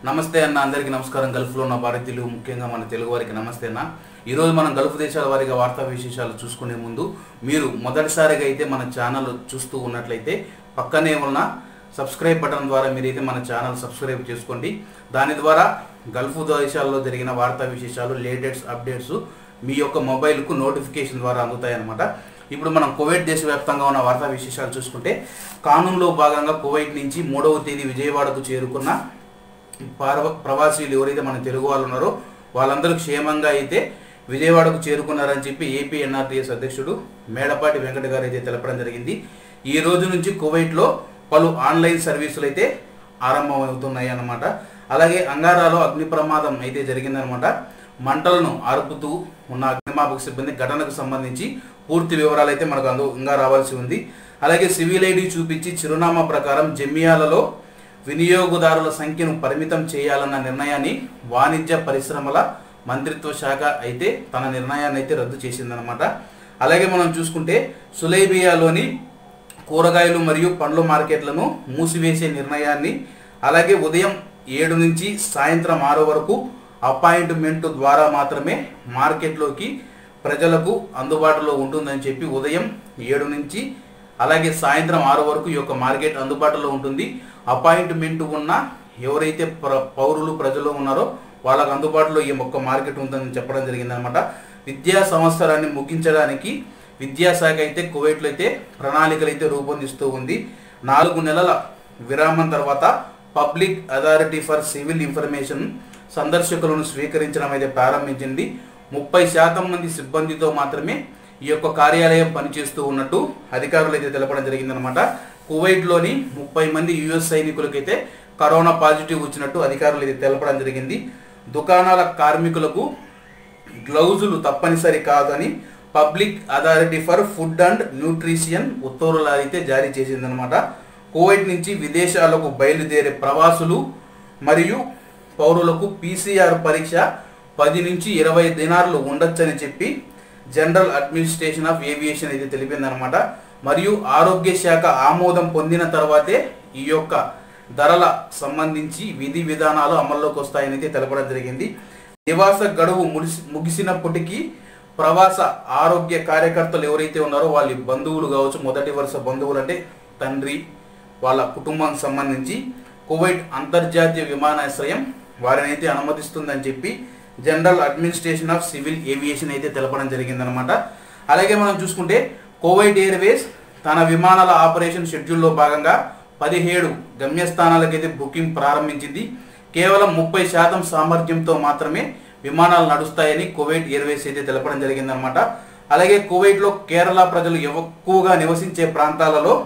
నమస్తే అన్న అందరికీ నమస్కారం గల్ఫ్లో ఉన్న భారతీయులు ముఖ్యంగా మన తెలుగు వారికి నమస్తే అన్న ఈరోజు మనం గల్ఫ్ దేశాల వారిగా వార్తా విశేషాలు చూసుకునే ముందు మీరు మొదటిసారిగా అయితే మన ఛానల్ చూస్తూ ఉన్నట్లయితే పక్కనే ఉన్న సబ్స్క్రైబ్ బటన్ ద్వారా మీరైతే మన ఛానల్ సబ్స్క్రైబ్ చేసుకోండి దాని ద్వారా గల్ఫ్ దేశాల్లో జరిగిన వార్తా విశేషాలు లేటెస్ట్ అప్డేట్స్ మీ యొక్క మొబైల్కు నోటిఫికేషన్ ద్వారా అందుతాయి అన్నమాట ఇప్పుడు మనం కువైట్ దేశవ్యాప్తంగా ఉన్న వార్తా విశేషాలు చూసుకుంటే కానూన్లో భాగంగా కువైట్ నుంచి మూడవ తేదీ విజయవాడకు చేరుకున్న పార్వ- ప్రవాసీలు ఎవరైతే మన తెలుగు వాళ్ళు ఉన్నారో వాళ్ళందరూ క్షేమంగా అయితే విజయవాడకు చేరుకున్నారని చెప్పి ఏపీ ఎన్ఆర్టీఎస్ అధ్యక్షుడు మేడపాటి వెంకట గారు అయితే తెలపడం జరిగింది ఈ రోజు నుంచి కువైట్లో పలు ఆన్లైన్ సర్వీసులు అయితే ఆరంభమవుతున్నాయి అన్నమాట అలాగే అంగారాలో అగ్ని ప్రమాదం అయితే జరిగిందనమాట మంటలను ఆర్పుతూ ఉన్న అగ్నిమాపక సిబ్బంది ఘటనకు సంబంధించి పూర్తి వివరాలు అయితే మనకు అందు ఇంకా రావాల్సి ఉంది అలాగే సివిల్ ఐడి చూపించి చిరునామా ప్రకారం జమియాలలో వినియోగదారుల సంఖ్యను పరిమితం చేయాలన్న నిర్ణయాన్ని వాణిజ్య పరిశ్రమల మంత్రిత్వ శాఖ అయితే తన నిర్ణయాన్ని అయితే రద్దు చేసిందనమాట అలాగే మనం చూసుకుంటే సులేబియాలోని కూరగాయలు మరియు పండ్ల మార్కెట్లను మూసివేసే నిర్ణయాన్ని అలాగే ఉదయం ఏడు నుంచి సాయంత్రం ఆరు వరకు అపాయింట్మెంట్ ద్వారా మాత్రమే మార్కెట్లోకి ప్రజలకు అందుబాటులో ఉంటుందని చెప్పి ఉదయం ఏడు నుంచి అలాగే సాయంత్రం ఆరు వరకు ఈ యొక్క మార్కెట్ అందుబాటులో ఉంటుంది అపాయింట్మెంట్ ఉన్న ఎవరైతే ప్ర పౌరులు ప్రజలు ఉన్నారో వాళ్ళకు అందుబాటులో ఈ మొక్క మార్కెట్ ఉందని చెప్పడం జరిగిందనమాట విద్యా సంవత్సరాన్ని ముగించడానికి విద్యాశాఖ అయితే కువైట్లో అయితే ప్రణాళికలు అయితే రూపొందిస్తూ ఉంది నాలుగు నెలల విరామం తర్వాత public authority for civil information సందర్శకులను స్వీకరించడం అయితే ప్రారంభించింది ముప్పై శాతం మంది సిబ్బందితో మాత్రమే ఈ యొక్క కార్యాలయం పనిచేస్తూ ఉన్నట్టు అధికారులు అయితే తెలపడం జరిగిందనమాట కువైట్లోని ముప్పై మంది యుఎస్ సైనికులకైతే కరోనా పాజిటివ్ వచ్చినట్టు అధికారులు అయితే తెలపడం జరిగింది దుకాణాల కార్మికులకు గ్లౌజులు తప్పనిసరి కాదని public authority for food and nutrition ఉత్తర్వులు అయితే జారీ చేసిందనమాట కువైట్ నుంచి విదేశాలకు బయలుదేరే ప్రవాసులు మరియు పౌరులకు పీసీఆర్ పరీక్ష పది నుంచి ఇరవై దినార్లు ఉండొచ్చని చెప్పి జనరల్ అడ్మినిస్ట్రేషన్ ఆఫ్ ఏవియేషన్ అయితే తెలిపిందనమాట మరియు ఆరోగ్య శాఖ ఆమోదం పొందిన తర్వాతే ఈ యొక్క ధరల సంబంధించి విధి విధానాలు అమల్లోకి వస్తాయని అయితే తెలపడం జరిగింది నివాస గడువు ముగిసి ముగిసినప్పటికీ ప్రవాస ఆరోగ్య కార్యకర్తలు ఎవరైతే ఉన్నారో వాళ్ళ బంధువులు కావచ్చు మొదటి వరుస బంధువులు అంటే తండ్రి వాళ్ళ కుటుంబానికి సంబంధించి కువైట్ అంతర్జాతీయ విమానాశ్రయం వారిని అయితే అనుమతిస్తుందని చెప్పి general administration of civil aviation అయితే తెలపడం జరిగిందనమాట అలాగే మనం చూసుకుంటే కువైట్ ఎయిర్వేస్ తన విమానాల ఆపరేషన్ షెడ్యూల్లో భాగంగా పదిహేడు గమ్యస్థానాలకైతే బుకింగ్ ప్రారంభించింది కేవలం ముప్పై శాతం సామర్థ్యంతో మాత్రమే విమానాలు నడుస్తాయని కువైట్ ఎయిర్వేస్ అయితే తెలపడం జరిగిందనమాట అలాగే కువైట్లో కేరళ ప్రజలు ఎక్కువగా నివసించే ప్రాంతాలలో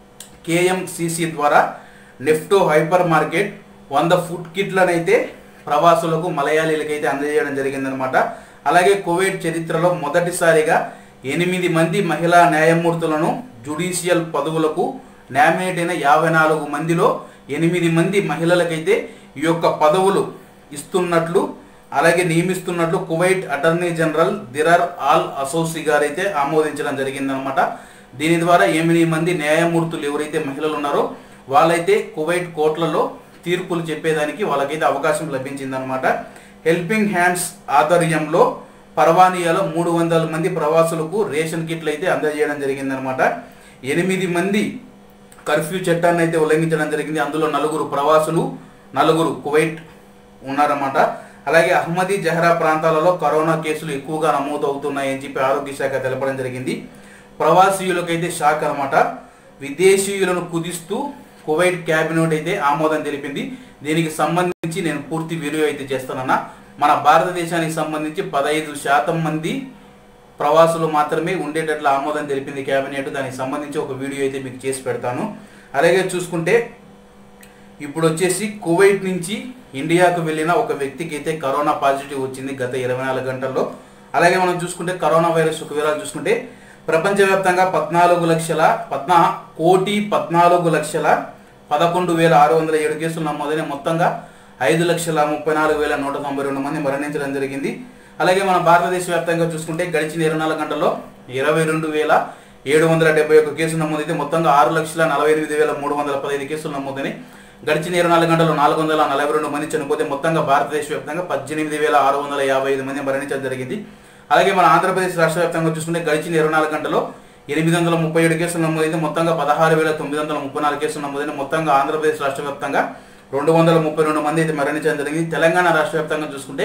కేఎంసిసి ద్వారా నెఫ్టో హైపర్ మార్కెట్ వంద ఫుడ్ కిట్లనైతే ప్రవాసులకు మలయాళీలకైతే అందజేయడం జరిగిందనమాట అలాగే కువైట్ చరిత్రలో మొదటిసారిగా ఎనిమిది మంది మహిళా న్యాయమూర్తులను జుడిషియల్ పదవులకు నామినేట్ అయిన యాభై నాలుగు మందిలో ఎనిమిది మంది మహిళలకైతే ఈ యొక్క పదవులు ఇస్తున్నట్లు అలాగే నియమిస్తున్నట్లు Kuwait attorney general Dhirar Al Asousi గారైతే ఆమోదించడం జరిగిందనమాట దీని ద్వారా ఎనిమిది మంది న్యాయమూర్తులు ఎవరైతే మహిళలు ఉన్నారో వాళ్ళైతే కువైట్ కోర్టులలో తీర్పులు చెప్పేదానికి వాళ్ళకైతే అవకాశం లభించిందనమాట హెల్పింగ్ హ్యాండ్స్ ఆధ్వర్యంలో పర్వానియాలో మూడు వందల మంది ప్రవాసులకు రేషన్ కిట్లు అయితే అందజేయడం జరిగిందనమాట ఎనిమిది మంది కర్ఫ్యూ చట్టాన్ని అయితే ఉల్లంఘించడం జరిగింది అందులో నలుగురు ప్రవాసులు నలుగురు కువైట్ ఉన్నారన్నమాట అలాగే అహ్మదీ జహరా ప్రాంతాలలో కరోనా కేసులు ఎక్కువగా నమోదు అవుతున్నాయని చెప్పి ఆరోగ్య శాఖ తెలపడం జరిగింది ప్రవాసీయులకైతే షాక్ అనమాట విదేశీయులను కుదిస్తూ కువైట్ క్యాబినెట్ అయితే ఆమోదం తెలిపింది దీనికి సంబంధించి నేను పూర్తి వీడియో అయితే చేస్తానన్నా మన భారతదేశానికి సంబంధించి పదహైదు శాతం మంది ప్రవాసులు మాత్రమే ఉండేటట్లు ఆమోదం తెలిపింది క్యాబినెట్ దానికి సంబంధించి ఒక వీడియో అయితే మీకు చేసి పెడతాను అలాగే చూసుకుంటే ఇప్పుడు వచ్చేసి కువైట్ నుంచి ఇండియాకు వెళ్ళిన ఒక వ్యక్తికి అయితే కరోనా పాజిటివ్ వచ్చింది గత ఇరవై నాలుగు గంటల్లో అలాగే మనం చూసుకుంటే కరోనా వైరస్ ఒక వివరాలు చూసుకుంటే ప్రపంచవ్యాప్తంగా పద్నాలుగు లక్షల పద్నా కోటి పద్నాలుగు లక్షల పదకొండు వేల ఆరు వందల ఏడు కేసులు నమోదైన మొత్తంగా ఐదు లక్షల ముప్పై నాలుగు వేల నూట తొంభై రెండు మంది మరణించడం జరిగింది అలాగే మన భారతదేశ వ్యాప్తంగా చూసుకుంటే గడిచిన ఇరవై నాలుగు గంటల్లో ఇరవై రెండు వేల ఏడు వందల డెబ్బై ఒక్క కేసులు నమోదైతే మొత్తంగా ఆరు లక్షల నలభై ఎనిమిది వేల మూడు వందల పదహైదు కేసులు నమోదని గడిచిన ఇరవై నాలుగు గంటల్లో నాలుగు వందల నలభై రెండు మంది చనిపోతే మొత్తంగా భారతదేశ వ్యాప్తంగా పద్దెనిమిది వేల ఆరు వందల యాభై ఐదు మంది మరణించడం జరిగింది అలాగే మన ఆంధ్రప్రదేశ్ రాష్ట్ర వ్యాప్తంగా చూసుకుంటే గడిచిన ఇరవై నాలుగు గంటల్లో ఎనిమిది వందల ముప్పై ఏడు కేసులు నమోదైంది మొత్తంగా పదహారు వేల తొమ్మిది వందల ముప్పై నాలుగు కేసులు నమోదైంది మొత్తంగా ఆంధ్రప్రదేశ్ రాష్ట్ర వ్యాప్తంగా రెండు వందల ముప్పై రెండు మంది అయితే మరణించడం జరిగింది తెలంగాణ రాష్ట్ర వ్యాప్తంగా చూసుకుంటే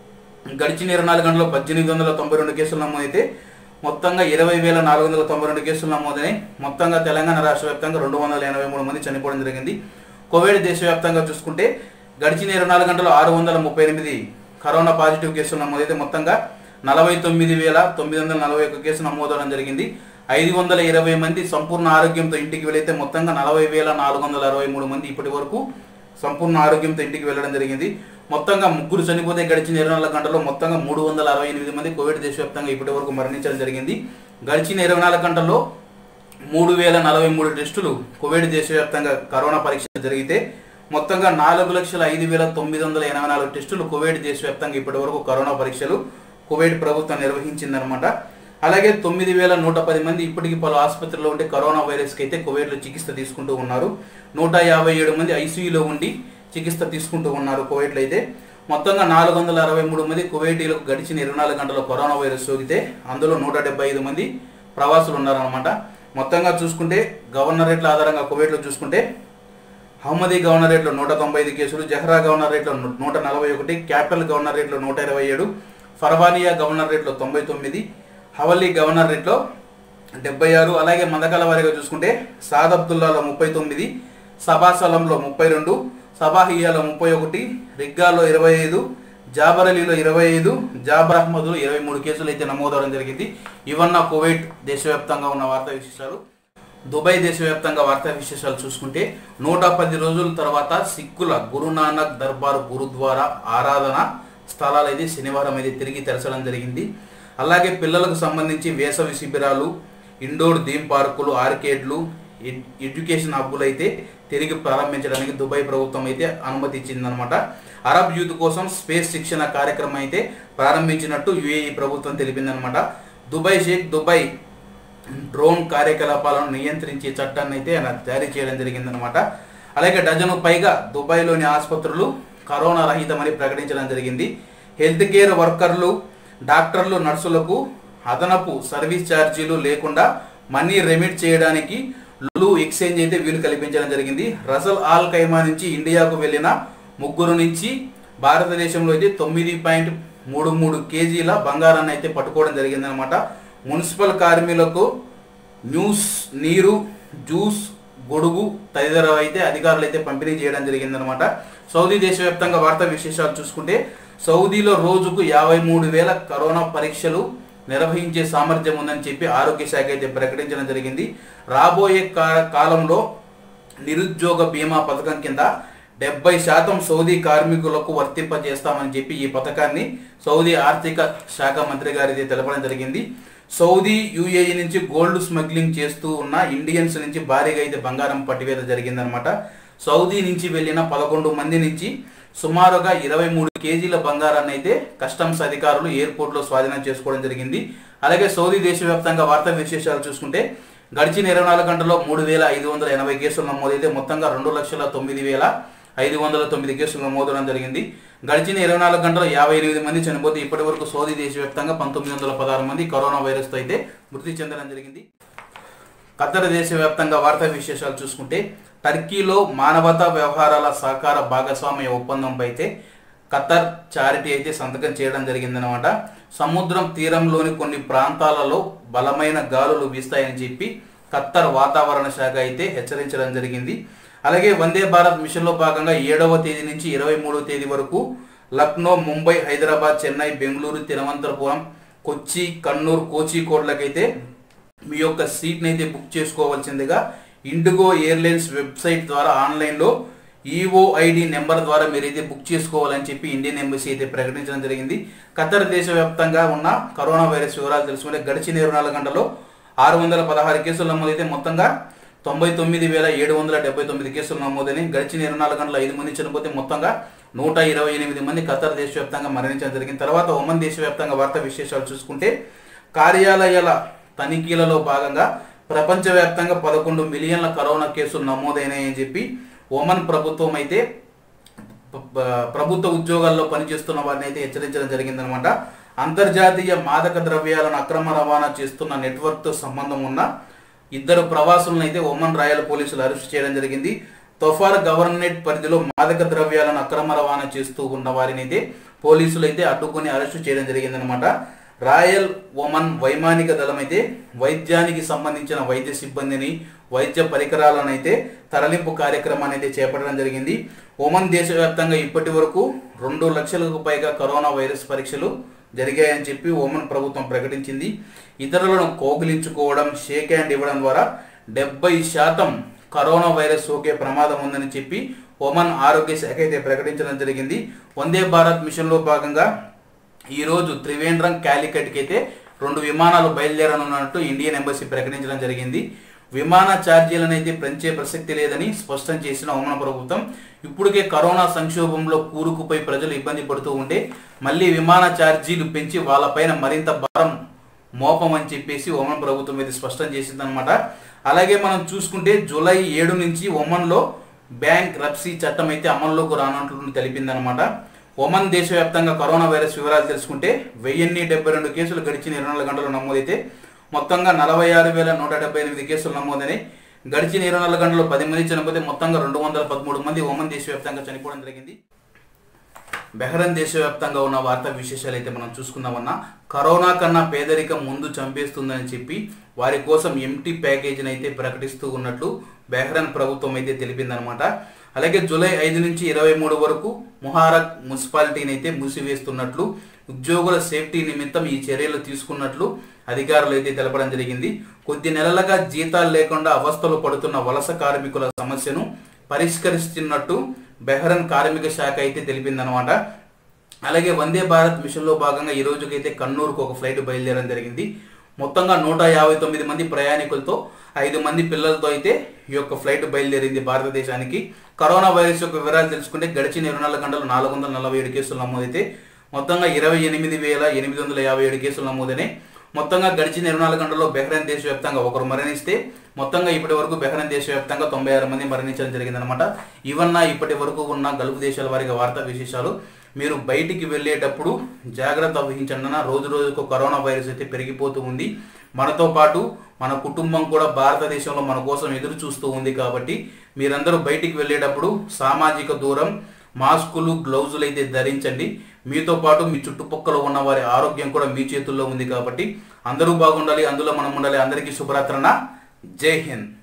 గడిచిన ఇరవై నాలుగు గంటల్లో పద్దెనిమిది వందల తొంభై రెండు కేసులు నమోదైతే మొత్తంగా ఇరవై వేల నాలుగు వందల తొంభై రెండు కేసులు నమోదైనాయి మొత్తంగా తెలంగాణ రాష్ట్ర వ్యాప్తంగా రెండు వందల ఎనభై మూడు మంది చనిపోవడం జరిగింది కోవిడ్ దేశవ్యాప్తంగా చూసుకుంటే గడిచిన ఇరవై నాలుగు గంటల్లో ఆరు వందల ముప్పై ఎనిమిది కరోనా పాజిటివ్ కేసులు నమోదైతే మొత్తంగా నలభై తొమ్మిది వేల తొమ్మిది వందల నలభై ఒక్క కేసు నమోదవడం జరిగింది ఐదు వందల ఇరవై మంది సంపూర్ణ ఆరోగ్యంతో ఇంటికి వెళితే మొత్తంగా నలభై వేల నాలుగు వందల అరవై మూడు మంది ఇప్పటి వరకు సంపూర్ణ ఆరోగ్యంతో ఇంటికి వెళ్ళడం జరిగింది మొత్తంగా ముగ్గురు చనిపోతే గడిచిన ఇరవై నాలుగు గంటల్లో మొత్తంగా మూడు వందల అరవై ఎనిమిది మంది కోవిడ్ దేశవ్యాప్తంగా ఇప్పటి వరకు మరణించడం జరిగింది గడిచిన ఇరవై నాలుగు గంటల్లో మూడు వేల నలభై మూడు టెస్టులు కోవిడ్ దేశవ్యాప్తంగా కరోనా పరీక్షలు జరిగితే మొత్తంగా నాలుగు లక్షల ఐదు వేల తొమ్మిది వందల ఎనభై నాలుగు టెస్టులు కోవిడ్ దేశవ్యాప్తంగా ఇప్పటి వరకు కరోనా పరీక్షలు కోవిడ్ ప్రభుత్వం నిర్వహించిందనమాట అలాగే తొమ్మిది వేల నూట పది మంది ఇప్పటికీ పలు ఆసుపత్రుల్లో ఉంటే కరోనా వైరస్కి అయితే కోవిడ్లో చికిత్స తీసుకుంటూ ఉన్నారు నూట యాభై ఏడు మంది ఐసీయూలో ఉండి చికిత్స తీసుకుంటూ ఉన్నారు కోవిడ్లో అయితే మొత్తంగా నాలుగు వందల అరవై మూడు మంది కువైటీలకు గడిచిన ఇరవై నాలుగు గంటల్లో కరోనా వైరస్ సోకితే అందులో నూట డెబ్బై ఐదు మంది ప్రవాసులు ఉన్నారనమాట మొత్తంగా చూసుకుంటే గవర్నరేట్ల ఆధారంగా కువైట్లో చూసుకుంటే అహ్మదీ గవర్నరేట్లో నూట తొంభై ఐదు కేసులు జహ్రా గవర్నరేట్లో ను- నూట నలభై ఒకటి క్యాపిటల్ గవర్నరేట్లో నూట ఇరవై ఏడు ఫర్వానియా గవర్నరేట్లో తొంభై తొమ్మిది హవల్లీ గవర్నరేట్లో డెబ్బై ఆరు అలాగే మందకాల వారిగా చూసుకుంటే సాద్ అబ్దుల్లాలో ముప్పై తొమ్మిది సభాసలంలో ముప్పై రెండు సబాహియాలో ముప్పై ఒకటి రిగ్గాలో ఇరవై ఐదు జాబర్ అలీలో ఇరవై ఐదు జాబర్ అహ్మద్లో ఇరవై మూడు కేసులు అయితే నమోదవడం జరిగింది ఇవన్న కువైట్ దేశవ్యాప్తంగా ఉన్న వార్తా విశేషాలు దుబాయ్ దేశవ్యాప్తంగా వార్తా విశేషాలు చూసుకుంటే నూట పది రోజుల తర్వాత సిక్కుల గురునానక్ దర్బార్ గురుద్వారా ఆరాధన స్థలాలు అయితే శనివారం అయితే తిరిగి తెరచడం జరిగింది అలాగే పిల్లలకు సంబంధించి వేసవి శిబిరాలు ఇండోర్ థీమ్ పార్కులు ఆర్కేడ్లు ఎడ్- ఎడ్యుకేషన్ హబ్బులు అయితే తిరిగి ప్రారంభించడానికి దుబాయ్ ప్రభుత్వం అయితే అనుమతి ఇచ్చిందనమాట అరబ్ యూత్ కోసం స్పేస్ శిక్షణ కార్యక్రమం అయితే ప్రారంభించినట్టు యుఏఈ ప్రభుత్వం తెలిపిందనమాట దుబాయ్ షేక్ దుబాయ్ డ్రోన్ కార్యకలాపాలను నియంత్రించే చట్టాన్ని అయితే ఆయన జారీ చేయడం జరిగిందనమాట అలాగే డజను పైగా దుబాయ్లోని ఆసుపత్రులు కరోనా రహితమని ప్రకటించడం జరిగింది హెల్త్ కేర్ వర్కర్లు డాక్టర్లు నర్సులకు అదనపు సర్వీస్ ఛార్జీలు లేకుండా మనీ రెమిట్ చేయడానికి లులు ఎక్స్చేంజ్ అయితే వీలు కల్పించడం జరిగింది రసల్ ఆల్ ఖైమా నుంచి ఇండియాకు వెళ్ళిన ముగ్గురు నుంచి భారతదేశంలో అయితే తొమ్మిది పాయింట్ మూడు మూడు కేజీల బంగారాన్ని అయితే పట్టుకోవడం జరిగిందనమాట మున్సిపల్ కార్మికులకు న్యూస్ నీరు జ్యూస్ గొడుగు తదితర అయితే అధికారులు అయితే పంపిణీ చేయడం జరిగిందనమాట సౌదీ దేశవ్యాప్తంగా వార్తా విశేషాలు చూసుకుంటే సౌదీలో రోజుకు యాభై మూడు వేల కరోనా పరీక్షలు నిర్వహించే సామర్థ్యం ఉందని చెప్పి ఆరోగ్య శాఖ అయితే ప్రకటించడం జరిగింది రాబోయే కా- కాలంలో నిరుద్యోగ బీమా పథకం కింద డెబ్బై శాతం సౌదీ కార్మికులకు వర్తింపజేస్తామని చెప్పి ఈ పథకాన్ని సౌదీ ఆర్థిక శాఖ మంత్రి గారి తెలపడం జరిగింది సౌదీ యుఏఈ నుంచి గోల్డ్ స్మగ్లింగ్ చేస్తూ ఉన్న ఇండియన్స్ నుంచి భారీగా అయితే బంగారం పట్టివేత జరిగిందనమాట సౌదీ నుంచి వెళ్ళిన పదకొండు మంది నుంచి సుమారుగా ఇరవై మూడు కేజీల బంగారాన్ని అయితే కస్టమ్స్ అధికారులు ఎయిర్పోర్ట్లో స్వాధీనం చేసుకోవడం జరిగింది అలాగే సౌదీ దేశవ్యాప్తంగా వార్తా విశేషాలు చూసుకుంటే గడిచిన ఇరవై నాలుగు గంటల్లో మూడు వేల ఐదు వందల ఎనభై కేసులు నమోదైతే మొత్తంగా రెండు లక్షల తొమ్మిది వేల ఐదు వందల తొమ్మిది కేసులు నమోదవడం జరిగింది గడిచిన ఇరవై నాలుగు గంటల్లో యాభై ఎనిమిది మంది చనిపోతే ఇప్పటి వరకు సౌదీ దేశవ్యాప్తంగా పంతొమ్మిది వందల పదహారు మంది కరోనా వైరస్తో అయితే మృతి చెందడం జరిగింది ఖత్తర్ దేశవ్యాప్తంగా వార్తా విశేషాలు చూసుకుంటే టర్కీలో మానవతా వ్యవహారాల సహకార భాగస్వామ్య ఒప్పందంపై అయితే ఖత్తర్ చారిటీ అయితే సంతకం చేయడం జరిగిందనమాట సముద్రం తీరంలోని కొన్ని ప్రాంతాలలో బలమైన గాలులు వీస్తాయని చెప్పి ఖత్తర్ వాతావరణ శాఖ అయితే హెచ్చరించడం జరిగింది అలాగే వందే భారత్ మిషన్లో భాగంగా ఏడవ తేదీ నుంచి ఇరవై మూడవ తేదీ వరకు లక్నో ముంబై హైదరాబాద్ చెన్నై బెంగళూరు తిరువనంతపురం కొచ్చి కన్నూరు కోచికోడ్లకైతే మీ యొక్క సీట్ని అయితే బుక్ చేసుకోవాల్సిందిగా ఇండిగో ఎయిర్లైన్స్ వెబ్సైట్ ద్వారా ఆన్లైన్లో ఈఓఐడి నెంబర్ ద్వారా మీరైతే బుక్ చేసుకోవాలని చెప్పి ఇండియన్ ఎంబసీ అయితే ప్రకటించడం జరిగింది ఖతర్ దేశవ్యాప్తంగా ఉన్న కరోనా వైరస్ వివరాలు తెలుసుకుంటే గడిచిన ఇరవై నాలుగు గంటల్లో ఆరు వందల పదహారు కేసులు నమోదైతే మొత్తంగా తొంభై తొమ్మిది వేల ఏడు వందల డెబ్బై తొమ్మిది కేసులు నమోదని గడిచిన ఇరవై నాలుగు గంటల ఐదు మంది చనిపోతే మొత్తంగా నూట ఇరవై ఎనిమిది మంది ఖతర్ దేశవ్యాప్తంగా మరణించడం జరిగింది తర్వాత ఒమన్ దేశవ్యాప్తంగా వార్తా విశేషాలు చూసుకుంటే కార్యాలయాల తనిఖీలలో భాగంగా ప్రపంచవ్యాప్తంగా పదకొండు మిలియన్ల కరోనా కేసులు నమోదైనాయని చెప్పి ఒమన్ ప్రభుత్వం అయితే ప- ప- ప్రభుత్వ ఉద్యోగాల్లో పనిచేస్తున్న వారిని అయితే హెచ్చరించడం జరిగిందనమాట అంతర్జాతీయ మాదక ద్రవ్యాలను అక్రమ రవాణా చేస్తున్న నెట్వర్క్తో సంబంధం ఉన్న ఇద్దరు ప్రవాసులను అయితే ఒమన్ రాయల్ పోలీసులు అరెస్ట్ చేయడం జరిగింది తొఫార్ గవర్నరేట్ పరిధిలో మాదక ద్రవ్యాలను అక్రమ రవాణా చేస్తూ ఉన్న వారిని అయితే పోలీసులు అయితే అడ్డుకొని అరెస్టు చేయడం జరిగిందనమాట రాయల్ ఒమన్ వైమానిక దళం అయితే వైద్యానికి సంబంధించిన వైద్య సిబ్బందిని వైద్య పరికరాలను అయితే తరలింపు కార్యక్రమాన్ని అయితే చేపట్టడం జరిగింది ఒమన్ దేశవ్యాప్తంగా ఇప్పటి వరకు రెండు లక్షలకు పైగా కరోనా వైరస్ పరీక్షలు జరిగాయని చెప్పి ఒమన్ ప్రభుత్వం ప్రకటించింది ఇతరులను కోగిలించుకోవడం షేక్ హ్యాండ్ ఇవ్వడం ద్వారా డెబ్బై శాతం కరోనా వైరస్ సోకే ప్రమాదం ఉందని చెప్పి ఒమన్ ఆరోగ్య శాఖ అయితే ప్రకటించడం జరిగింది వందే భారత్ మిషన్లో భాగంగా ఈరోజు త్రివేంద్రం క్యాలికట్కి అయితే రెండు విమానాలు బయలుదేరనున్నట్టు ఇండియన్ ఎంబసీ ప్రకటించడం జరిగింది విమాన ఛార్జీలను అయితే పెంచే ప్రసక్తి లేదని స్పష్టం చేసిన ఒమన్ ప్రభుత్వం ఇప్పటికే కరోనా సంక్షోభంలో కూరుకుపోయి ప్రజలు ఇబ్బంది పడుతూ ఉంటే మళ్ళీ విమాన ఛార్జీలు పెంచి వాళ్ళపైన మరింత భారం మోపమని చెప్పేసి ఒమన్ ప్రభుత్వం ఇది స్పష్టం చేసిందనమాట అలాగే మనం చూసుకుంటే జూలై ఏడు నుంచి ఒమన్లో బ్యాంక్ రప్సీ చట్టం అయితే అమల్లోకి రానున్నట్లు తెలిపిందనమాట ఒమన్ దేశవ్యాప్తంగా కరోనా వైరస్ వివరాలు తెలుసుకుంటే వెయ్యిన్ని డెబ్బై రెండు కేసులు గడిచిన ఇరవై నాలుగు గంటలు నమోదైతే మొత్తంగా నలభై ఆరు వేల నూట డెబ్బై ఎనిమిది కేసులు నమోదని గడిచిన ఇరవై నాలుగు గంటల్లో పది మంది చనిపోతే మొత్తంగా రెండు వందల పదమూడు మంది ఒమన్ దేశవ్యాప్తంగా చనిపోవడం జరిగింది బెహ్రన్ దేశవ్యాప్తంగా ఉన్న వార్తా విశేషాలు అయితే మనం చూసుకుందామన్నా కరోనా కన్నా పేదరికం ముందు చంపేస్తుందని చెప్పి వారి కోసం ఎంటీ ప్యాకేజీని అయితే ప్రకటిస్తూ ఉన్నట్లు బెహ్రన్ ప్రభుత్వం అయితే తెలిపిందనమాట అలాగే జూలై ఐదు నుంచి ఇరవై మూడు వరకు ముహారక్ మున్సిపాలిటీని అయితే మూసివేస్తున్నట్లు ఉద్యోగుల సేఫ్టీ నిమిత్తం ఈ చర్యలు తీసుకున్నట్లు అధికారులు అయితే తెలపడం జరిగింది కొద్ది నెలలుగా జీతాలు లేకుండా అవస్థలు పడుతున్న వలస కార్మికుల సమస్యను పరిష్కరిస్తున్నట్టు బెహ్రన్ కార్మిక శాఖ అయితే తెలిపిందనమాట అలాగే వందే భారత్ మిషన్లో భాగంగా ఈ రోజుకైతే కన్నూరుకు ఒక ఫ్లైట్ బయలుదేరడం జరిగింది మొత్తంగా నూట యాభై తొమ్మిది మంది ప్రయాణికులతో ఐదు మంది పిల్లలతో అయితే ఈ యొక్క ఫ్లైట్ బయలుదేరింది భారతదేశానికి కరోనా వైరస్ యొక్క వివరాలు తెలుసుకుంటే గడిచిన ఇరవై నాలుగు గంటలు నాలుగు వందల నలభై ఏడు కేసులు నమోదైతే మొత్తంగా ఇరవై ఎనిమిది వేల ఎనిమిది వందల యాభై ఏడు కేసులు నమోదైనాయి మొత్తంగా గడిచిన ఇరవై నాలుగు గంటల్లో బెహ్రెన్ దేశవ్యాప్తంగా ఒకరు మరణిస్తే మొత్తంగా ఇప్పటి వరకు బెహ్రెన్ దేశవ్యాప్తంగా తొంభై ఆరు మంది మరణించడం జరిగిందనమాట ఇవన్న ఇప్పటి వరకు ఉన్న గల్ఫ్ దేశాల వారిగా వార్తా విశేషాలు మీరు బయటికి వెళ్ళేటప్పుడు జాగ్రత్త వహించండి అన్న రోజు రోజుకు కరోనా వైరస్ అయితే పెరిగిపోతూ ఉంది మనతో పాటు మన కుటుంబం కూడా భారతదేశంలో మన కోసం ఎదురు చూస్తూ ఉంది కాబట్టి మీరందరూ బయటికి వెళ్ళేటప్పుడు సామాజిక దూరం మాస్కులు గ్లౌజులు అయితే ధరించండి మీతో పాటు మీ చుట్టుపక్కల ఉన్న వారి ఆరోగ్యం కూడా మీ చేతుల్లో ఉంది కాబట్టి అందరూ బాగుండాలి అందులో మనం ఉండాలి అందరికీ శుభరాత్రన జై హింద్